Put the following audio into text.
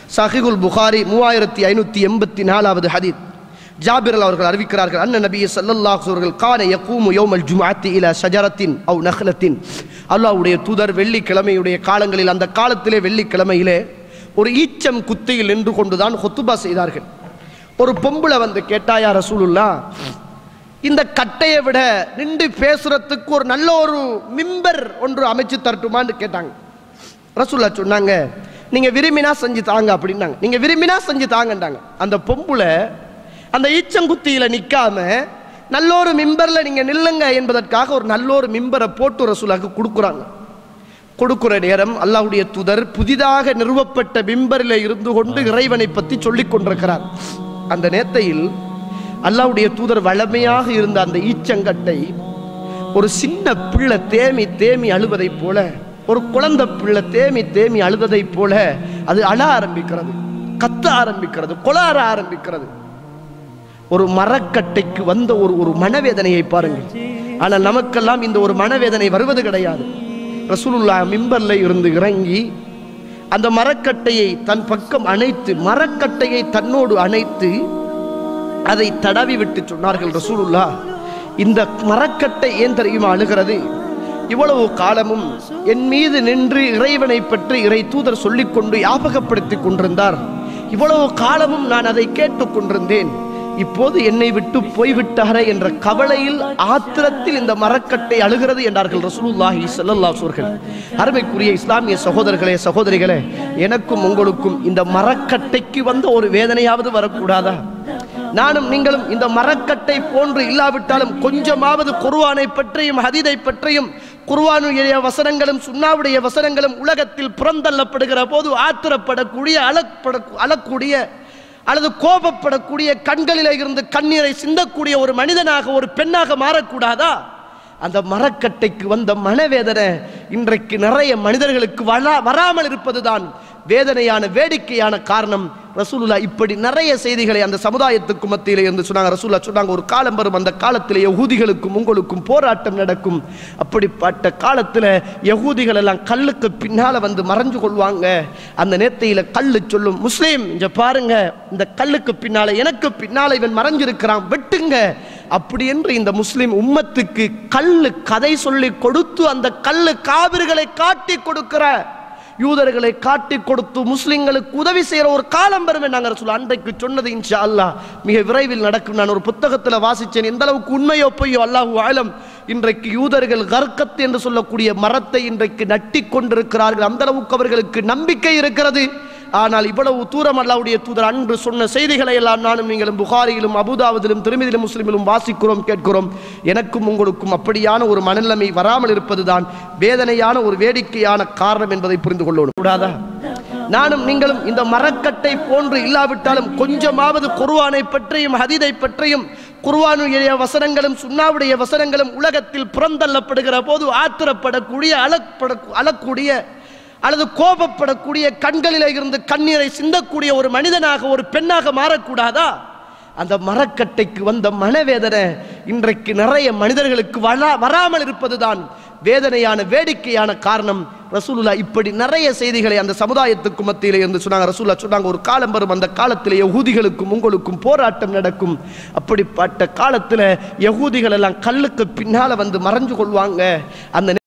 சஹிகுல் புகாரி மூவாயிரத்தி ஐநூற்றி எண்பத்தி நாலாவது ஹதீத் ஜாபிரல் அவர்கள் அறிவிக்கிறார்கள் அண்ணன் நபி ஸல்லல்லாஹு அவர்கள் கான யகூமு யௌமல் ஜும்ஆத்தி இலா ஷஜரத்தின் அவ் நஹ்லத்தின் அல்லாஹ்வுடைய தூதர் வெள்ளிக்கிழமையுடைய காலங்களில் அந்த காலத்திலே வெள்ளிக்கிழமையிலே ஒரு ஈச்சம் குத்தையில் நின்று கொண்டுதான் ஹொத்துபா செய்தார்கள் ஒரு பொம்பளை வந்து கேட்டாயா ரசூலுல்லா இந்த கட்டையை விட நின்று பேசுறதுக்கு ஒரு நல்ல ஒரு மிம்பர் ஒன்று அமைச்சு தரட்டுமான்னு கேட்டாங்க ரசூல்லா சொன்னாங்க நீங்க விரும்பினா செஞ்சு தாங்க அப்படின்னாங்க நீங்க விரும்பினா செஞ்சு தாங்கண்டாங்க அந்த பொம்புல அந்த ஈச்சங்குத்தியில நிக்காம நல்ல ஒரு மிம்பர்ல நீங்க நில்லுங்க என்பதற்காக ஒரு நல்ல ஒரு மிம்பரை போட்டு ரசூலாக்கு கொடுக்குறாங்க கொடுக்கிற நேரம் அல்லாஹ்வுடைய தூதர் புதிதாக நிறுவப்பட்ட மிம்பரில் இருந்து கொண்டு இறைவனை பற்றி சொல்லிக் கொண்டிருக்கிறார் அந்த நேரத்தில் அல்லாஹ்வுடைய தூதர் வளமையாக இருந்த அந்த ஈச்சங்கட்டை ஒரு சின்ன பிள்ளை தேமி தேமி அழுவதைப் போல ஒரு குழந்தை பிள்ளை தேமி தேமி அழுததைப் போல அது அழ ஆரம்பிக்கிறது கத்த ஆரம்பிக்கிறது கொளார ஆரம்பிக்கிறது ஒரு மரக்கட்டைக்கு வந்த ஒரு ஒரு மனவேதனையை பாருங்கள் ஆனால் நமக்கெல்லாம் இந்த ஒரு மனவேதனை வருவது கிடையாது ரசூலுல்லா மிம்பர்ல இருந்து இறங்கி அந்த மரக்கட்டையை தன் பக்கம் அணைத்து மரக்கட்டையை தன்னோடு அணைத்து அதை தடவி விட்டு சொன்னார்கள் ரசூலுல்லா இந்த மரக்கட்டை ஏன் தெரியுமா அழுகிறது இவ்வளவு காலமும் என் மீது நின்று இறைவனை பற்றி இறை தூதர் சொல்லிக்கொண்டு ஞாபகப்படுத்திக் கொண்டிருந்தார் இவ்வளவு காலமும் நான் அதை கேட்டுக் கொண்டிருந்தேன் இப்போது என்னை விட்டு போய்விட்டாரே என்ற கவலையில் ஆத்திரத்தில் இந்த மரக்கட்டை அழுகிறது என்றார்கள் ரசூலுல்லாஹி ஸல்லல்லாஹு அலைஹி வஸல்லம் அருமைக்குரிய இஸ்லாமிய சகோதரர்களே சகோதரிகளே எனக்கும் உங்களுக்கும் இந்த மரக்கட்டைக்கு வந்த ஒரு வேதனையாவது வரக்கூடாதா நானும் நீங்களும் இந்த மரக்கட்டை போன்று இல்லாவிட்டாலும் கொஞ்சமாவது குர்ஆனை பற்றியும் ஹதீதை பற்றியும் குர்ஆனுடைய வசனங்களும் சுன்னாவுடைய வசனங்களும் உலகத்தில் புறந்தள்ளப்படுகிற போது ஆத்திரப்படக்கூடிய அழப்பட அழக்கூடிய அல்லது கோபப்படக்கூடிய கண்களிலே இருந்து கண்ணீரை சிந்தக்கூடிய ஒரு மனிதனாக ஒரு பெண்ணாக மாறக்கூடாதா அந்த மரக்கட்டைக்கு வந்த மனவேதனை இன்றைக்கு நிறைய மனிதர்களுக்கு வரா வராமல் இருப்பதுதான் வேதனையான வேடிக்கையான காரணம் ரசூலுல்லா இப்படி நிறைய செய்திகளை அந்த சமுதாயத்துக்கு மத்தியிலே இருந்து சொன்னாங்க ரசூலுல்லா சொன்னாங்க ஒரு காலம் வரும் அந்த காலத்தில் யகூதிகளுக்கும் உங்களுக்கும் போராட்டம் நடக்கும் அப்படிப்பட்ட காலத்தில் யகூதிகள் எல்லாம் கல்லுக்கு பின்னால வந்து மறைஞ்சு கொள்வாங்க அந்த நேர்த்தையில கல்லு சொல்லும் முஸ்லீம் இங்க பாருங்க இந்த கல்லுக்கு பின்னால எனக்கு பின்னால இவன் மறைஞ்சிருக்கிறான் வெட்டுங்க அப்படி என்று இந்த முஸ்லிம் உம்மத்துக்கு கல்லு கதை சொல்லி கொடுத்து அந்த கல்லு காவிர்களை காட்டி கொடுக்கிற யூதர்களை காட்டி கொடுத்து முஸ்லிம்களுக்கு உதவி செய்யற ஒரு காலம் வரும் நாங்கள் சொல்ல அன்றைக்கு சொன்னது இன்ஷா அல்லாஹ் மிக விரைவில் நடக்கும் நான் ஒரு புத்தகத்தில் வாசிச்சேன் எந்த அளவுக்கு உண்மையோ பொய்யோ அல்லாஹு ஆலம் இன்றைக்கு யூதர்கள் கர்க்கத் என்று சொல்லக்கூடிய மரத்தை இன்றைக்கு நட்டி கொண்டிருக்கிறார்கள் அந்த அளவுக்கு அவர்களுக்கு நம்பிக்கை இருக்கிறது ஆனால் இவ்வளவு தூரம் அல்லாவுடைய தூதர் அன்று சொன்ன செய்திகளை எல்லாம் நானும் நீங்களும் புகாரியிலும் அபுதாவதிலும் திருமதியிலும் முஸ்லிமிலும் வாசிக்கிறோம் கேட்கிறோம் எனக்கும் உங்களுக்கும் அப்படியான ஒரு மனநிலைமை வராமல் இருப்பதுதான் வேதனையான ஒரு வேடிக்கையான காரணம் என்பதை புரிந்து கொள்ளணும் கூடாதா நானும் நீங்களும் இந்த மரக்கட்டை போன்று இல்லாவிட்டாலும் கொஞ்சமாவது குர்ஆனை பற்றியும் ஹதீதை பற்றியும் குர்ஆனுடைய வசனங்களும் சுன்னாவுடைய வசனங்களும் உலகத்தில் புறந்தள்ளப்படுகிற போது ஆத்திரப்படக்கூடிய அழப்பட அழக்கூடிய அல்லது கோபப்படக்கூடிய கண்களிலே இருந்து கண்ணீரை சிந்தக்கூடிய ஒரு மனிதனாக ஒரு பெண்ணாக மாறக்கூடாதா அந்த மரக்கட்டைக்கு வந்த மனவேதனை இன்றைக்கு நிறைய மனிதர்களுக்கு வரா வராமல் இருப்பதுதான் வேதனையான வேடிக்கையான காரணம் ரசூலுல்லா இப்படி நிறைய செய்திகளை அந்த சமுதாயத்துக்கு மத்தியிலே இருந்து சொன்னாங்க ரசூலுல்லா சொன்னாங்க ஒரு காலம் வரும் அந்த காலத்தில் யகூதிகளுக்கும் உங்களுக்கும் போராட்டம் நடக்கும் அப்படிப்பட்ட காலத்தில் யகூதிகள் எல்லாம் கல்லுக்கு பின்னால வந்து மறைஞ்சு கொள்வாங்க அந்த